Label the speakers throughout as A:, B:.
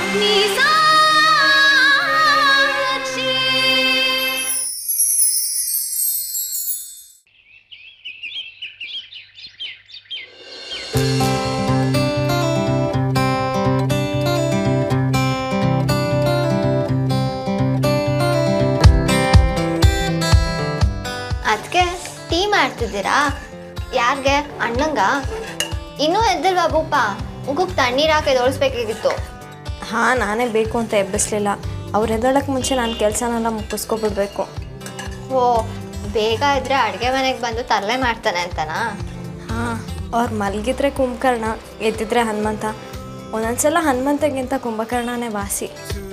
A: ಅದಕ್ಕೆ ಟೀ ಮಾಡ್ತಿದ್ದೀರಾ ಯಾರಿಗೆ ಅಣ್ಣಂಗ ಇನ್ನೂ ಎದ್ದಿಲ್ವಾ ಭೂಪ ಮುಗುಕ್ ತಣ್ಣೀರು ಹಾಕಿ ಎದೊಳಿಸ್ಬೇಕಾಗಿತ್ತು
B: ಹಾಂ ನಾನೇ ಬೇಕು ಅಂತ ಎಬ್ಬಿಸ್ಲಿಲ್ಲ ಅವ್ರು ಎದ್ದೊಳಕ್ಕೆ ಮುಂಚೆ ನಾನು ಕೆಲಸನೆಲ್ಲ ಮುಗಿಸ್ಕೊಬಿಡ್ಬೇಕು
A: ಓ ಬೇಗ ಇದ್ರೆ ಅಡುಗೆ ಮನೆಗೆ ಬಂದು ತರಲೆ ಮಾಡ್ತಾನೆ ಅಂತನಾ
B: ಹಾಂ ಅವ್ರು ಮಲಗಿದ್ರೆ ಕುಂಭಕರ್ಣ ಎದ್ದಿದ್ರೆ ಹನುಮಂತ ಒಂದೊಂದ್ಸಲ ಹನುಮಂತಗಿಂತ ಕುಂಭಕರ್ಣನೇ ವಾಸಿ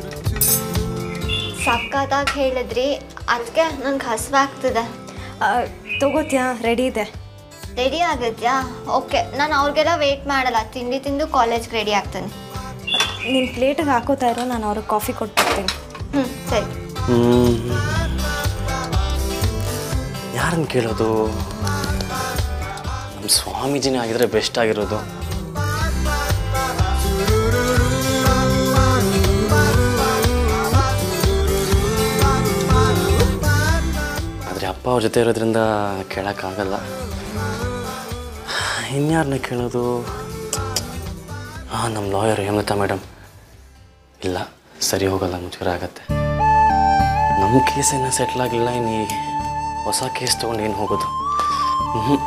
A: ಸಕ್ಕತ್ತಾಗಿ ಹೇಳಿದ್ರಿ ಅದಕ್ಕೆ ನಂಗೆ ಹಸಿವಾಗ್ತಿದೆ
B: ಆ, ತಗೋತ್ಯಾ ರೆಡಿ ಇದೆ
A: ರೆಡಿ ಆಗತ್ಯಾ ಓಕೆ ನಾನು ಅವ್ರಿಗೆಲ್ಲ ವೆಯ್ಟ್ ಮಾಡಲ್ಲ ತಿಂಡಿ ತಿಂದು ಕಾಲೇಜ್ಗೆ ರೆಡಿ ಆಗ್ತೇನೆ
B: ನಿನ್ನ ಪ್ಲೇಟಿಗೆ ಹಾಕೋತಾ ಇರೋ ನಾನು ಅವ್ರಿಗೆ ಕಾಫಿ ಕೊಟ್ಬಿಡ್ತೀನಿ
A: ಹ್ಞೂ ಸರಿ
C: ಯಾರನ್ನು ಕೇಳೋದು ನಮ್ಮ ಸ್ವಾಮೀಜಿನೇ ಆಗಿದ್ರೆ ಬೆಸ್ಟ್ ಆಗಿರೋದು ಆದರೆ ಅಪ್ಪ ಅವ್ರ ಜೊತೆ ಇರೋದ್ರಿಂದ ಕೇಳೋಕ್ಕಾಗಲ್ಲ ಇನ್ಯಾರನ್ನ ಕೇಳೋದು ಹಾಂ ನಮ್ಮ ಲಾಯರ್ ಹೇಮಲತಾ ಮೇಡಮ್ ಇಲ್ಲ ಸರಿ ಹೋಗಲ್ಲ ಮುಜುಗರ ಆಗತ್ತೆ ನಮ್ಮ ಕೇಸ್ ಇನ್ನೂ ಸೆಟ್ಲ್ ಆಗಲಿಲ್ಲ ಇನ್ನು ಈ ಹೊಸ ಕೇಸ್ ತೊಗೊಂಡು ಏನು ಹೋಗೋದು ಹ್ಞೂ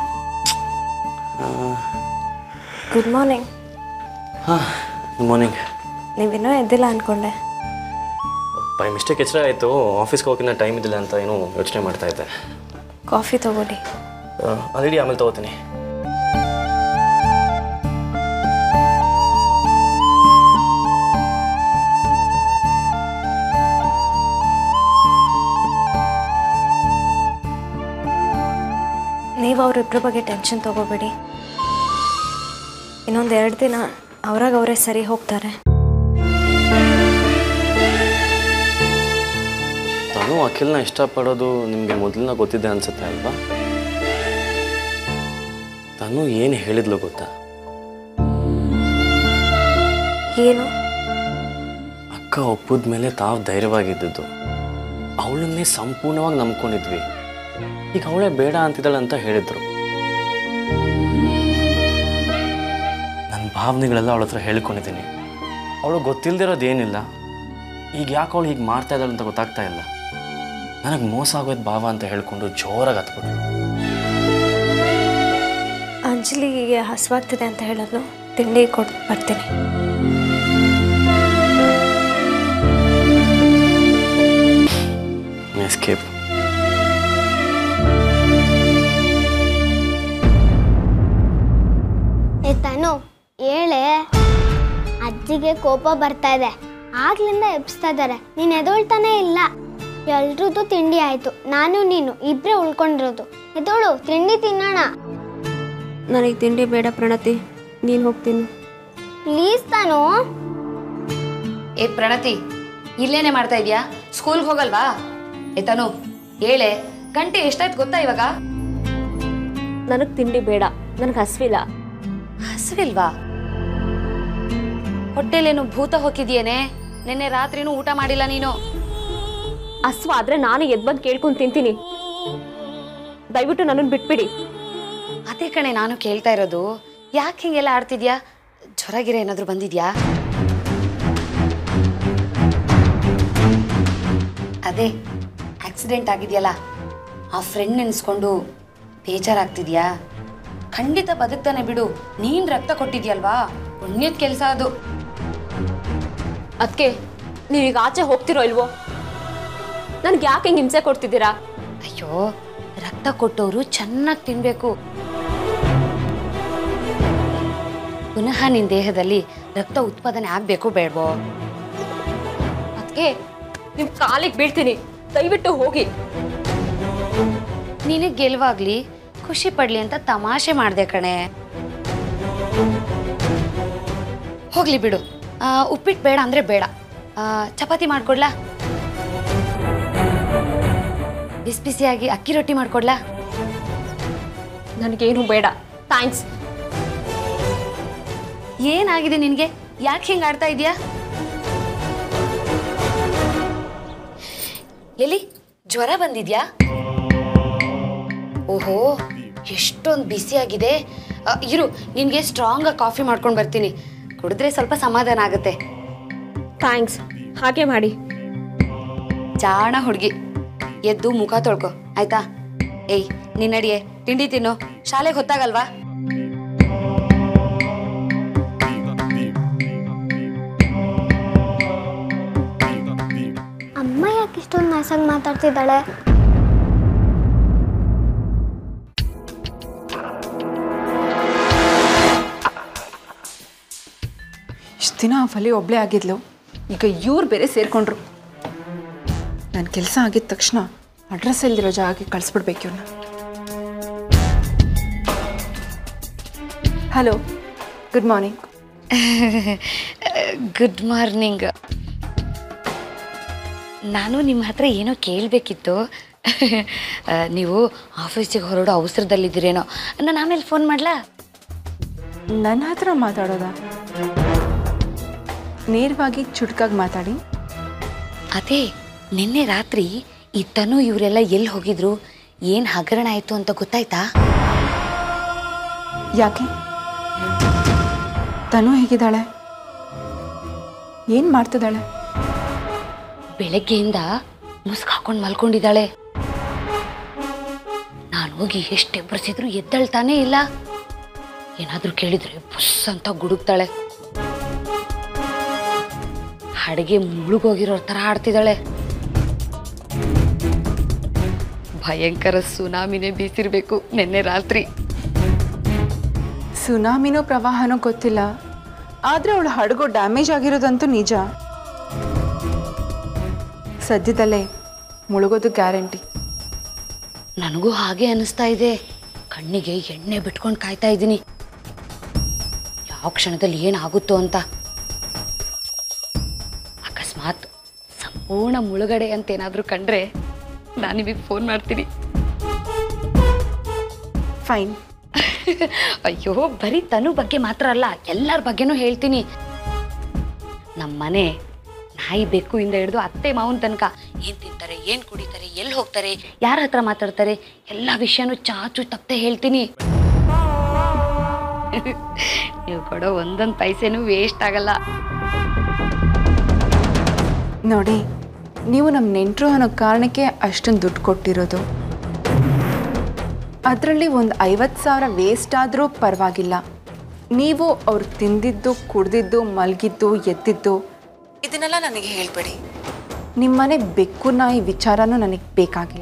B: ಗುಡ್ ಮಾರ್ನಿಂಗ್
C: ಹಾಂ ಗುಡ್ ಮಾರ್ನಿಂಗ್
B: ನೀವಿನ್ನೂ ಎದ್ದಿಲ್ಲ ಅಂದ್ಕೊಂಡೆ
C: ಬೈ ಮಿಸ್ಟೇಕ್ ಎಚ್ಚರ ಆಯಿತು ಆಫೀಸ್ಗೆ ಹೋಗಿನ ಟೈಮ್ ಇದ್ದಿಲ್ಲ ಅಂತ ಏನೋ ಯೋಚನೆ ಮಾಡ್ತಾ ಇದ್ದೆ
B: ಕಾಫಿ ತಗೊಳ್ಳಿ
C: ಆಲ್ರೆಡಿ ಆಮೇಲೆ ತೊಗೋತೀನಿ
B: ನೀವು ಅವರಿಬ್ಬರ ಬಗ್ಗೆ ಟೆನ್ಷನ್ ತಗೋಬೇಡಿ ಇನ್ನೊಂದು ಎರಡು ದಿನ ಅವ್ರಾಗ ಅವರೇ ಸರಿ ಹೋಗ್ತಾರೆ
C: ತಾನು ಅಖಿಲ್ನ ಇಷ್ಟಪಡೋದು ನಿಮಗೆ ಮೊದಲಿನ ಗೊತ್ತಿದೆ ಅನ್ಸುತ್ತೆ ಅಲ್ವಾ ತಾನು ಏನು ಹೇಳಿದ್ಲು ಗೊತ್ತಾ
B: ಏನು
C: ಅಕ್ಕ ಒಪ್ಪಿದ ಮೇಲೆ ತಾವು ಧೈರ್ಯವಾಗಿದ್ದದ್ದು ಅವಳನ್ನೇ ಸಂಪೂರ್ಣವಾಗಿ ನಂಬ್ಕೊಂಡಿದ್ವಿ ಈಗ ಅವಳೇ ಬೇಡ ಅಂತಿದ್ದಾಳೆ ಅಂತ ಹೇಳಿದ್ರು ನನ್ನ ಭಾವನೆಗಳೆಲ್ಲ ಅವಳ ಹತ್ರ ಹೇಳ್ಕೊಂಡಿದ್ದೀನಿ ಅವಳು ಗೊತ್ತಿಲ್ಲದಿರೋದೇನಿಲ್ಲ ಈಗ ಯಾಕೆ ಅವಳು ಹೀಗೆ ಮಾಡ್ತಾ ಇದ್ದಾಳೆ ಅಂತ ಗೊತ್ತಾಗ್ತಾ ಇಲ್ಲ ನನಗೆ ಮೋಸ ಆಗೋದು ಭಾವ ಅಂತ ಹೇಳ್ಕೊಂಡು ಜೋರಾಗಿ ಹತ್ಬಿಟ್ರು
B: ಅಂಜಲಿಗೆ ಹಸುವಾಗ್ತಿದೆ ಅಂತ ಹೇಳೋದು ತಿಂಡಿ ಕೊಟ್ಟು ಬರ್ತೀನಿ
C: ಎಸ್ಕೇಪ್
D: ಏ ತನು ಹೇಳೆ ಅಜ್ಜಿಗೆ ಕೋಪ ಬರ್ತಾ ಇದೆ ಆಗ್ಲಿಂದ ಎಬ್ಸ್ತಾ ಇದ್ದಾರೆ ನೀನು ಎದೊಳ್ತಾನೆ ಇಲ್ಲ ಎಲ್ರದ್ದು ತಿಂಡಿ ಆಯ್ತು ನಾನು ನೀನು ಇಬ್ರೇ ಉಳ್ಕೊಂಡಿರೋದು ಎದೋಳು ತಿಂಡಿ ತಿನ್ನೋಣ
E: ನನಗೆ ತಿಂಡಿ ಬೇಡ ಪ್ರಣತಿ ನೀನು ಹೋಗ್ತೀನಿ
D: ಪ್ಲೀಸ್ ತಾನು
F: ಏ ಪ್ರಣತಿ ಇಲ್ಲೇನೆ ಮಾಡ್ತಾ ಇದೀಯಾ ಸ್ಕೂಲ್ಗೆ ಹೋಗಲ್ವಾ ಏ ತನು ಹೇಳೆ ಗಂಟೆ ಎಷ್ಟಾಯ್ತು ಗೊತ್ತಾ ಇವಾಗ
E: ನನಗೆ ತಿಂಡಿ ಬೇಡ ನನಗೆ ಹಸ್ವಿಲ್ಲ
F: ಹಸಿವಿಲ್ವಾ ಹೊಟ್ಟೆಲೇನು ಭೂತ ಹೊಕ್ಕಿದ್ಯೇನೆ ನಿನ್ನೆ ರಾತ್ರಿನೂ ಊಟ ಮಾಡಿಲ್ಲ ನೀನು
E: ಹಸ್ವ ಆದ್ರೆ ನಾನು ಎದ್ ಬಂದು ಕೇಳ್ಕೊಂಡು ತಿಂತೀನಿ ದಯವಿಟ್ಟು ನನ್ನನ್ನು ಬಿಟ್ಬಿಡಿ
F: ಅದೇ ಕಣೆ ನಾನು ಕೇಳ್ತಾ ಇರೋದು ಯಾಕೆ ಹಿಂಗೆಲ್ಲ ಆಡ್ತಿದ್ಯಾ ಜ್ವರ ಗಿರ ಏನಾದ್ರು ಬಂದಿದ್ಯಾ ಅದೇ ಆಕ್ಸಿಡೆಂಟ್ ಆಗಿದೆಯಲ್ಲ ಆ ಫ್ರೆಂಡ್ ನೆನೆಸ್ಕೊಂಡು ಬೇಜಾರಾಗ್ತಿದ್ಯಾ ಖಂಡಿತ ಬದುಕ್ತಾನೆ ಬಿಡು ನೀನ್ ರಕ್ತ ಕೊಟ್ಟಿದ್ಯಲ್ವಾ ಪುಣ್ಯದ ಕೆಲಸ ಅದು
E: ಅದಕ್ಕೆ ನೀವೀಗ ಆಚೆ ಹೋಗ್ತಿರೋ ಇಲ್ವೋ ನನಗೆ ಯಾಕೆ ಹಿಂಗೆ ಹಿಂಸೆ ಕೊಡ್ತಿದ್ದೀರಾ
F: ಅಯ್ಯೋ ರಕ್ತ ಕೊಟ್ಟವರು ಚೆನ್ನಾಗಿ ತಿನ್ಬೇಕು ಪುನಃ ನಿನ್ನ ದೇಹದಲ್ಲಿ ರಕ್ತ ಉತ್ಪಾದನೆ ಆಗ್ಬೇಕು ಬೇಡವೋ
E: ಅದಕ್ಕೆ ನಿಮ್ಮ ಕಾಲಿಗೆ ಬೀಳ್ತೀನಿ ದಯವಿಟ್ಟು ಹೋಗಿ
F: ನಿನಗೆ ಗೆಲುವಾಗ್ಲಿ ಖುಷಿ ಪಡ್ಲಿ ಅಂತ ತಮಾಷೆ ಮಾಡ್ದೆ ಕಣೆ ಹೋಗ್ಲಿ ಬಿಡು ಆ, ಉಪ್ಪಿಟ್ಟು ಬೇಡ ಅಂದ್ರೆ ಬೇಡ ಆ, ಚಪಾತಿ ಮಾಡ್ಕೊಡ್ಲಾ ಬಿಸಿ ಬಿಸಿಯಾಗಿ ಅಕ್ಕಿ ರೊಟ್ಟಿ ಮಾಡ್ಕೊಡ್ಲಾ
E: ನನಗೇನು ಬೇಡ ಥ್ಯಾಂಕ್ಸ್
F: ಏನಾಗಿದೆ ನಿನಗೆ ಯಾಕೆ ಹಿಂಗೆ ಆಡ್ತಾ ಇದೀಯಾ ಎಲ್ಲಿ ಜ್ವರ ಬಂದಿದ್ಯಾ ಓಹೋ ಎಷ್ಟೊಂದು ಬಿಸಿಯಾಗಿದೆ ಅ, ಇರು ನಿನಗೆ ಸ್ಟ್ರಾಂಗ್ ಕಾಫಿ ಮಾಡ್ಕೊಂಡು ಬರ್ತೀನಿ ಕುಡಿದ್ರೆ ಸ್ವಲ್ಪ ಸಮಾಧಾನ ಆಗುತ್ತೆ
E: ಥ್ಯಾಂಕ್ಸ್ ಹಾಗೆ ಮಾಡಿ
F: ಜಾಣ ಹುಡುಗಿ ಎದ್ದು ಮುಖ ತೊಳ್ಕೊ ಆಯ್ತಾ ಏಯ್ ನಿನ್ ನಡಿಯೆ ತಿಂಡಿ ತಿನ್ನು ಶಾಲೆಗೆ ಹೊತ್ತಾಗಲ್ವಾ
D: ಅಮ್ಮ ಯಾಕೆ ಇಷ್ಟೊಂದು ನೈಸಾಗಿ ಮಾತಾಡ್ತಿದ್ದಾಳೆ
G: ಇಷ್ಟು ದಿನ ಆ ಫಲಿ ಒಬ್ಳೇ ಆಗಿದ್ಲು ಈಗ ಇವ್ರು ಬೇರೆ ಸೇರಿಕೊಂಡ್ರು ನನ್ನ ಕೆಲಸ ಆಗಿದ ತಕ್ಷಣ ಅಡ್ರೆಸ್ ಇಲ್ದಿರೋ ಜಾಗಕ್ಕೆ ಕಳಿಸ್ಬಿಡ್ಬೇಕು ಇವ್ರನ್ನ hello good morning
F: good morning ನಾನು ನಿಮ್ಮ ಹತ್ರ ಏನೋ ಕೇಳಬೇಕಿತ್ತು ನೀವು ಆಫೀಸಿಗೆ ಹೊರಡೋ ಅವಸರದಲ್ಲಿದ್ದೀರೇನೋ ನಾನು ಆಮೇಲೆ ಫೋನ್ ಮಾಡ್ಲಾ
G: ನನ್ನ ಹತ್ರ ಮಾತಾಡೋದಾ ನೇರವಾಗಿ ಚುಟ್ಕಾಗಿ ಮಾತಾಡಿ
F: ಅದೇ ನಿನ್ನೆ ರಾತ್ರಿ ಈ ತನು ಇವರೆಲ್ಲ ಎಲ್ಲಿ ಹೋಗಿದ್ರು ಏನು ಹಗರಣ ಆಯಿತು ಅಂತ ಗೊತ್ತಾಯ್ತಾ
G: ಯಾಕೆ ತನು ಹೇಗಿದ್ದಾಳೆ ಏನು ಮಾಡ್ತಿದ್ದಾಳೆ
F: ಬೆಳಗ್ಗೆಯಿಂದ ಮುಸ್ಕ್ ಹಾಕೊಂಡು ಮಲ್ಕೊಂಡಿದ್ದಾಳೆ ನಾನು ಹೋಗಿ ಎಷ್ಟು ಎಬ್ಬರಿಸಿದ್ರು ಎದ್ದಳ್ತಾನೇ ಇಲ್ಲ ಏನಾದರೂ ಕೇಳಿದ್ರೆ ಬುಸ್ ಅಂತ ಗುಡುಕ್ತಾಳೆ ಹಡಗೆ ಮುಳುಗೋಗಿರೋ ಥರ ಆಡ್ತಿದ್ದಾಳೆ ಭಯಂಕರ ಸುನಾಮಿನೇ ಬೀಸಿರ್ಬೇಕು ನಿನ್ನೆ ರಾತ್ರಿ
G: ಸುನಾಮಿನೋ ಪ್ರವಾಹನೋ ಗೊತ್ತಿಲ್ಲ ಆದರೆ ಅವಳು ಹಡಗು ಡ್ಯಾಮೇಜ್ ಆಗಿರೋದಂತೂ ನಿಜ ಸದ್ಯದಲ್ಲೇ ಮುಳುಗೋದು ಗ್ಯಾರಂಟಿ
F: ನನಗೂ ಹಾಗೆ ಅನಿಸ್ತಾ ಇದೆ ಕಣ್ಣಿಗೆ ಎಣ್ಣೆ ಬಿಟ್ಕೊಂಡು ಕಾಯ್ತಾ ಇದ್ದೀನಿ ಯಾವ ಕ್ಷಣದಲ್ಲಿ ಏನಾಗುತ್ತೋ ಅಂತ ಅಕಸ್ಮಾತ್ ಸಂಪೂರ್ಣ ಮುಳುಗಡೆ ಅಂತ ಏನಾದರೂ ಕಂಡ್ರೆ ನಾನು ನಿಮಗೆ ಫೋನ್ ಮಾಡ್ತೀನಿ
G: ಫೈನ್
F: ಅಯ್ಯೋ ಬರೀ ತನು ಬಗ್ಗೆ ಮಾತ್ರ ಅಲ್ಲ ಎಲ್ಲರ ಬಗ್ಗೆನೂ ಹೇಳ್ತೀನಿ ನಮ್ಮ ಮನೆ ನಾಯಿ ಬೆಕ್ಕು ಇಂದ ಹಿಡಿದು ಅತ್ತೆ ಮಾವನ ತನಕ ಏನು ತಿಂತಾರೆ ಏನು ಕುಡಿತಾರೆ ಎಲ್ಲಿ ಹೋಗ್ತಾರೆ ಯಾರ ಹತ್ರ ಮಾತಾಡ್ತಾರೆ ಎಲ್ಲ ವಿಷಯನೂ ಚಾಚು ತಪ್ಪದೆ ಹೇಳ್ತೀನಿ ನೀವು ಕೊಡೋ ಒಂದೊಂದು ಪೈಸೆನೂ ವೇಸ್ಟ್ ಆಗಲ್ಲ
G: ನೋಡಿ ನೀವು ನಮ್ಮ ನೆಂಟರು ಅನ್ನೋ ಕಾರಣಕ್ಕೆ ಅಷ್ಟೊಂದು ದುಡ್ಡು ಕೊಟ್ಟಿರೋದು ಅದರಲ್ಲಿ ಒಂದು ಐವತ್ತು ಸಾವಿರ ವೇಸ್ಟ್ ಆದರೂ ಪರವಾಗಿಲ್ಲ ನೀವು ಅವ್ರು ತಿಂದಿದ್ದು ಕುಡ್ದಿದ್ದು ಮಲಗಿದ್ದು ಎದ್ದಿದ್ದು ಇದನ್ನೆಲ್ಲ ನನಗೆ ಹೇಳ್ಬೇಡಿ ನಿಮ್ಮನೆ ಬೆಕ್ಕು ನಾಯಿ ವಿಚಾರನೂ ನನಗೆ ಬೇಕಾಗಿಲ್ಲ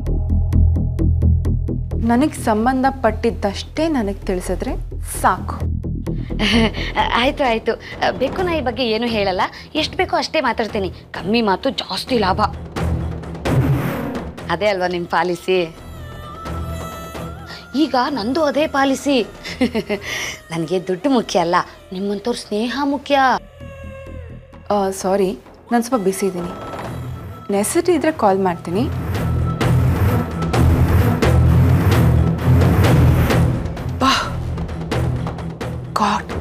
G: ನನಗೆ ಸಂಬಂಧಪಟ್ಟಿದ್ದಷ್ಟೇ ನನಗೆ ತಿಳಿಸಿದ್ರೆ ಸಾಕು
F: ಆಯ್ತು ಆಯ್ತು ಬೇಕು ನಾಯಿ ಬಗ್ಗೆ ಏನು ಹೇಳಲ್ಲ ಎಷ್ಟು ಬೇಕೋ ಅಷ್ಟೇ ಮಾತಾಡ್ತೀನಿ ಕಮ್ಮಿ ಮಾತು ಜಾಸ್ತಿ ಲಾಭ ಅದೇ ಅಲ್ವಾ ನಿಮ್ಮ ಪಾಲಿಸಿ ಈಗ ನಂದು ಅದೇ ಪಾಲಿಸಿ ನನಗೆ ದುಡ್ಡು ಮುಖ್ಯ ಅಲ್ಲ ನಿಮ್ಮಂಥವ್ರ ಸ್ನೇಹ ಮುಖ್ಯ
G: ಸಾರಿ ನಾನು ಸ್ವಲ್ಪ ಬಿಸಿ ಇದ್ದೀನಿ ನೆಸಿಟಿ ಇದ್ದರೆ ಕಾಲ್ ಮಾಡ್ತೀನಿ ಬಾ ಗಾಡ್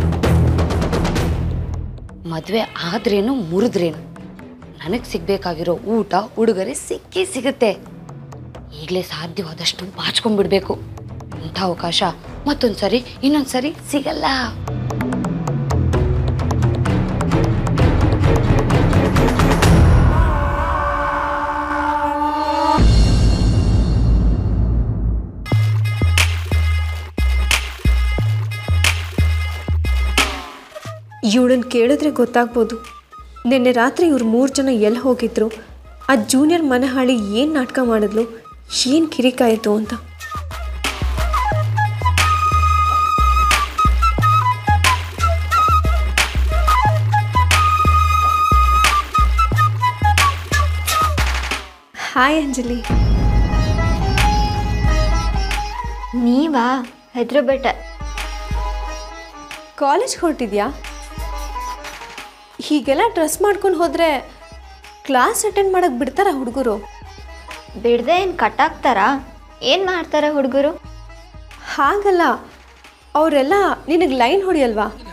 F: ಮದುವೆ ಆದ್ರೇನು ಮುರಿದ್ರೇನು ನನಗೆ ಸಿಗ್ಬೇಕಾಗಿರೋ ಊಟ ಉಡುಗೊರೆ ಸಿಕ್ಕೇ ಸಿಗುತ್ತೆ ಈಗಲೇ ಸಾಧ್ಯವಾದಷ್ಟು ಬಾಚ್ಕೊಂಡ್ಬಿಡ್ಬೇಕು ಇಂಥ ಅವಕಾಶ ಮತ್ತೊಂದು ಸರಿ ಇನ್ನೊಂದು ಸರಿ ಸಿಗಲ್ಲ
B: ಇವಳನ್ನ ಕೇಳಿದ್ರೆ ಗೊತ್ತಾಗ್ಬೋದು ನಿನ್ನೆ ರಾತ್ರಿ ಇವ್ರು ಮೂರು ಜನ ಎಲ್ಲಿ ಹೋಗಿದ್ರು ಆ ಜೂನಿಯರ್ ಮನೆ ಹಾಳಿ ಏನು ನಾಟಕ ಮಾಡಿದ್ಲು ಏನು ಕಿರಿಕಾಯಿತು ಅಂತ ಹಾಯ್ ಅಂಜಲಿ
A: ನೀವಾ ಹೆದ್ರು ಬಿಟ್ಟೆ
B: ಕಾಲೇಜ್ಗೆ ಹೊರಟಿದ್ಯಾ ಹೀಗೆಲ್ಲ ಡ್ರೆಸ್ ಮಾಡ್ಕೊಂಡು ಹೋದರೆ ಕ್ಲಾಸ್ ಅಟೆಂಡ್ ಮಾಡೋಕ್ಕೆ ಬಿಡ್ತಾರಾ ಹುಡುಗರು
A: ಬಿಡದೆ ಏನು ಕಟ್ಟಾಕ್ತಾರಾ ಏನು ಮಾಡ್ತಾರೆ ಹುಡುಗರು
B: ಹಾಗಲ್ಲ ಅವರೆಲ್ಲ ನಿನಗೆ ಲೈನ್ ಹೊಡಿಯಲ್ವಾ